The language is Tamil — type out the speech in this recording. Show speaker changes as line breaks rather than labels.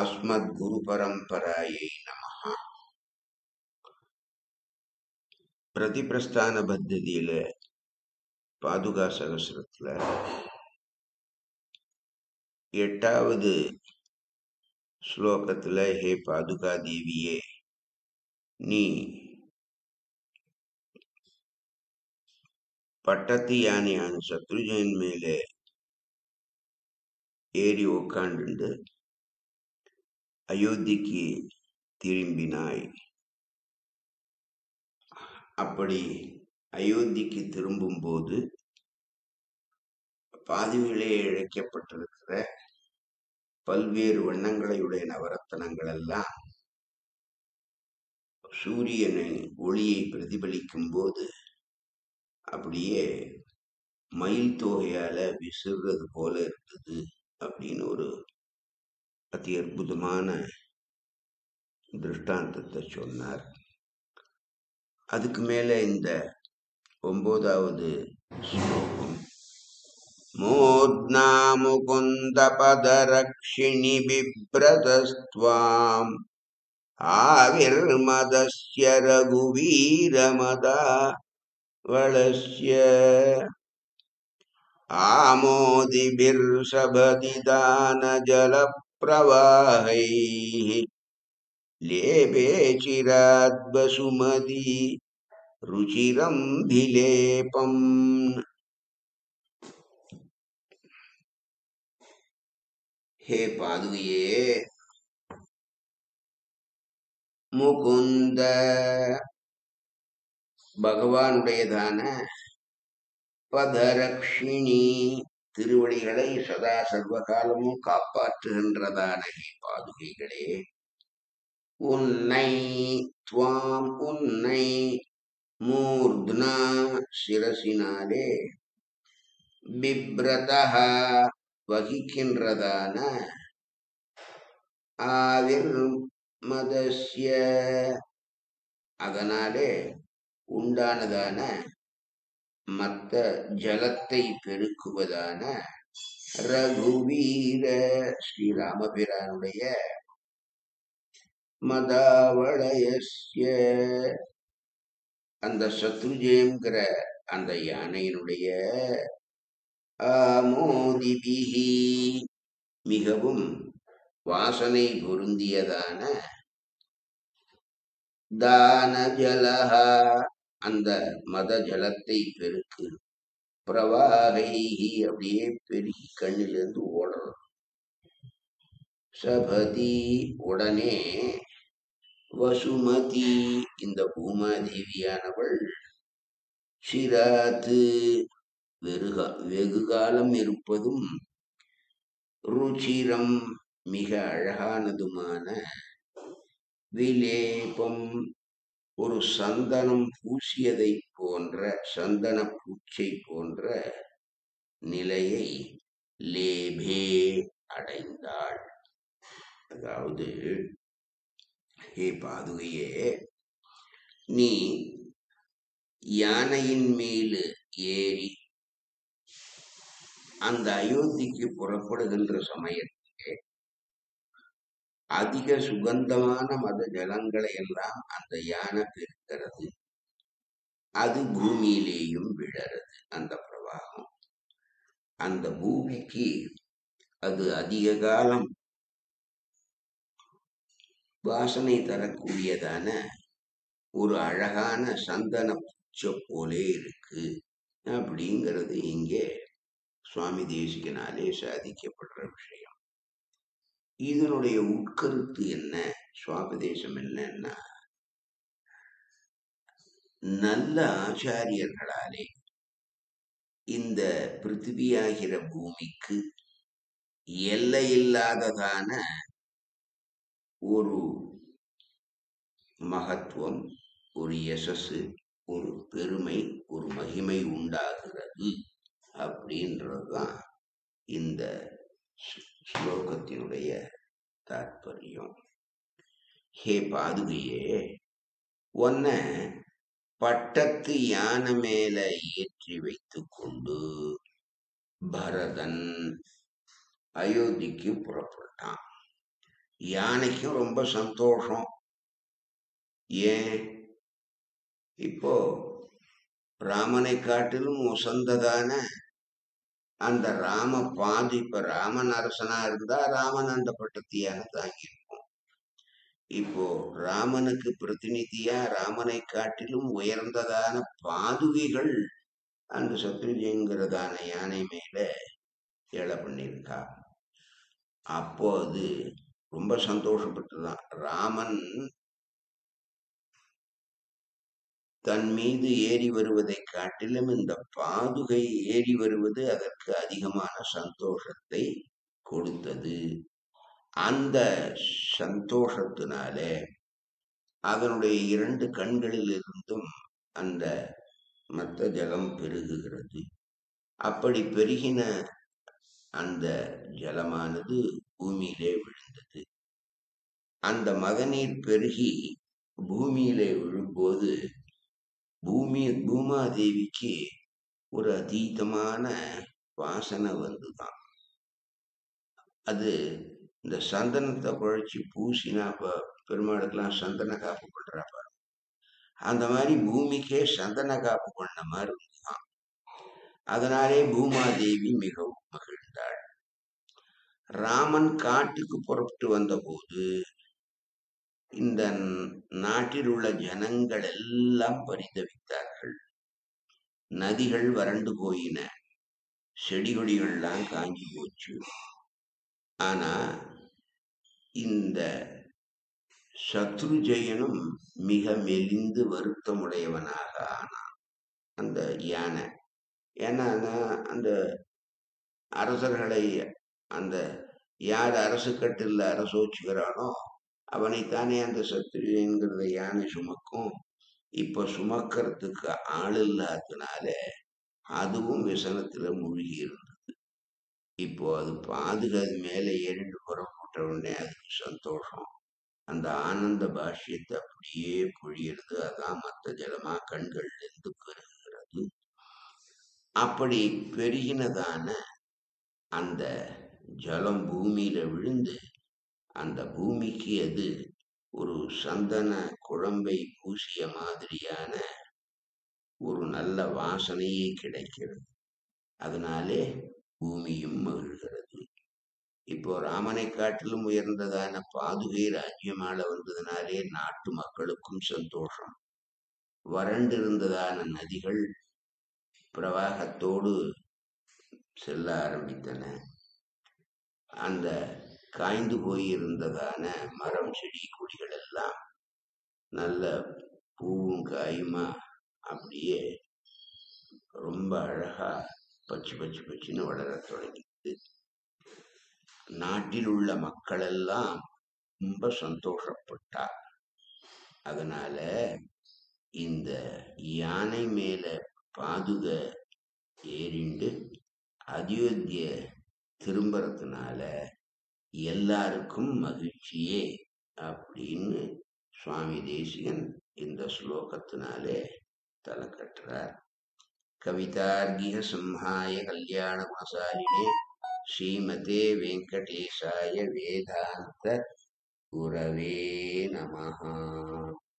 अस्मद्गुरुपरम्परायै नमः பிரதிபிரஸ்தான பத்ததியில பாதுகா சகசிரத்துல எட்டாவது ஸ்லோகத்துல ஹே பாதுகா தேவியே நீ பட்டத்து யானையான சத்ருஜன் மேலே ஏறி உக்காண்டுண்டு அயோத்திக்கு திரும்பினாய் அப்படி அயோத்திக்கு திரும்பும்போது பாதியிலே இழைக்கப்பட்டிருக்கிற பல்வேறு வண்ணங்களையுடைய நவரத்தனங்கள் எல்லாம் சூரியனை ஒளியை பிரதிபலிக்கும் போது அப்படியே மயில் தொகையால விசுறது போல இருந்தது அப்படின்னு ஒரு அதி அற்புதமான திருஷ்டாந்தத்தை சொன்னார் அதுக்கு மேல இந்த ஒன்பதாவது ஸ்லோகம் மூர்னா முகுந்த பதரக்ஷிணி பிப்ரதஸ்துவாம் ஆவிர்மதஸ்ய ரகுவீரமதா வளஸ்ய आमोदिभिर्षभदिदानजलप्रवाहैः लेपे चिराद्वसुमती रुचिरं विलेपम् ஹே பாதுகையே முகுந்த பகவானுடையதான பதரக்ஷிணி திருவடிகளை சதா சர்வகாலமும் காப்பாற்றுகின்றதான ஹே பாதுகைகளே உன்னை துவாம் உன்னை மூர்த்னா சிரசினாலே பிப்ரதா வகிக்கின்றதான ஆவிர் மதஸ்ய அதனாலே உண்டானதான மத்த ஜலத்தை பெருக்குவதான ரகுவீர ஸ்ரீராமபிரானுடைய மதாவளயஸ்ய அந்த சத்ருஜயங்கிற அந்த யானையினுடைய ஆமோதிபிகி மிகவும் வாசனை பொருந்தியதான தான ஜலஹா அந்த மத ஜலத்தை பெருக்கு பிரவாகைஹி அப்படியே பெருகி கண்ணிலிருந்து ஓடுறது சபதி உடனே வசுமதி இந்த பூமாதேவியானவள் சிராத்து வெறுகா வெகு காலம் இருப்பதும் ருச்சிரம் மிக அழகானதுமான விலேபம் ஒரு சந்தனம் பூசியதை போன்ற சந்தன பூச்சை போன்ற நிலையை லேபே அடைந்தாள் அதாவது ஹே பாதுகையே நீ யானையின் மேலு ஏறி அந்த அயோத்திக்கு புறப்படுகின்ற சமயத்திலே அதிக சுகந்தமான மத ஜலங்களை எல்லாம் அந்த யானை பெருக்கிறது அது பூமியிலேயும் விழறது அந்த பிரவாகம் அந்த பூமிக்கு அது அதிக காலம் வாசனை தரக்கூடியதான ஒரு அழகான சந்தன பூச்ச போலே இருக்கு அப்படிங்கிறது இங்கே சுவாமி தேசிகனாலே சாதிக்கப்படுற விஷயம் இதனுடைய உட்கருத்து என்ன சுவாபதேசம் என்னன்னா நல்ல ஆச்சாரியர்களாலே இந்த பிருத்திவியாகிற பூமிக்கு எல்லையில்லாததான ஒரு மகத்துவம் ஒரு யசஸ் ஒரு பெருமை ஒரு மகிமை உண்டாகிறது அப்படின்றதுதான் இந்த ஸ்லோகத்தினுடைய தாற்பயம் ஹே பாதுகையே உன்னை பட்டத்து யானை மேல ஏற்றி வைத்து கொண்டு பரதன் அயோத்திக்கு புறப்பட்டான் யானைக்கும் ரொம்ப சந்தோஷம் ஏன் இப்போ ராமனை காட்டிலும் உசந்ததான அந்த ராம பாதி இப்ப ராமன் அரசனா இருந்தா ராமன் அந்த பட்டத்தியான தாங்கியிருக்கும் இப்போ ராமனுக்கு பிரதிநிதியா ராமனை காட்டிலும் உயர்ந்ததான பாதுகைகள் அந்த சத்ருஜங்கிறதான யானை மேல ஏழை பண்ணியிருக்கா அப்போ அது ரொம்ப சந்தோஷப்பட்டுதான் ராமன் தன் மீது ஏறி வருவதை காட்டிலும் இந்த பாதுகை ஏறி வருவது அதற்கு அதிகமான சந்தோஷத்தை கொடுத்தது அந்த சந்தோஷத்தினாலே அதனுடைய இரண்டு கண்களில் இருந்தும் அந்த மத்த ஜலம் பெருகுகிறது அப்படி பெருகின அந்த ஜலமானது பூமியிலே விழுந்தது அந்த மகநீர் பெருகி பூமியிலே விழும்போது பூமி பூமாதேவிக்கு ஒரு அதீதமான வாசனை வந்துதான் அது இந்த சந்தனத்தை குழைச்சி பூசினா இப்போ பெருமாளுக்கெல்லாம் சந்தன காப்பு பண்றா பாரு அந்த மாதிரி பூமிக்கே சந்தன காப்பு பண்ண மாதிரி இருந்துதான் அதனாலே பூமாதேவி மிகவும் மகிழ்ந்தாள் ராமன் காட்டுக்கு புறப்பட்டு வந்தபோது இந்த நாட்டில் உள்ள ஜனங்கள் எல்லாம் பரிதவித்தார்கள் நதிகள் வறண்டு போயின செடி கொடிகள்லாம் காஞ்சி போச்சு ஆனா இந்த சத்ருஜயனும் மிக மெலிந்து வருத்தமுடையவனாக ஆனான் அந்த யானை ஏன்னா அந்த அரசர்களை அந்த யார் அரசு கட்டில் அரசோச்சுகிறானோ அவனைத்தானே அந்த சத்ருங்கிறத யானை சுமக்கும் இப்ப சுமக்கிறதுக்கு ஆள் இல்லாததுனால அதுவும் விசனத்துல மூழ்கி இருந்தது இப்போ அது பாதுகாது மேல ஏறிண்டு புறப்பட்ட உடனே அதுக்கு சந்தோஷம் அந்த ஆனந்த பாஷ்யத்தை அப்படியே பொழியிறது அதான் மத்த ஜலமா கண்கள்ல இருந்து பெருகிறது அப்படி பெருகினதான அந்த ஜலம் பூமியில விழுந்து அந்த பூமிக்கு அது ஒரு சந்தன குழம்பை பூசிய மாதிரியான ஒரு நல்ல வாசனையே கிடைக்கிறது அதனாலே பூமியும் மகிழ்கிறது இப்போ ராமனை காட்டிலும் உயர்ந்ததான பாதுகை ராஜ்யமால வந்ததுனாலே நாட்டு மக்களுக்கும் சந்தோஷம் வறண்டு இருந்ததான நதிகள் பிரவாகத்தோடு செல்ல ஆரம்பித்தன அந்த காய்ந்து போயிருந்ததான மரம் செடி கொடிகள் எல்லாம் நல்ல பூவும் காயுமா அப்படியே ரொம்ப அழகா பச்சு பச்சு பச்சுன்னு வளர தொடங்கிது நாட்டில் உள்ள மக்கள் எல்லாம் ரொம்ப சந்தோஷப்பட்டார் அதனால இந்த யானை மேல பாதுக ஏறிண்டு அயோத்திய திரும்புறதுனால எல்லாருக்கும் மகிழ்ச்சியே அப்படின்னு சுவாமி தேசிகன் இந்த ஸ்லோகத்தினாலே தலை கட்டுறார் கவிதார்கிக சிம்ஹாய கல்யாண குணசாலினே ஸ்ரீமதே வெங்கடேசாய வேதாந்த குரவே நமஹா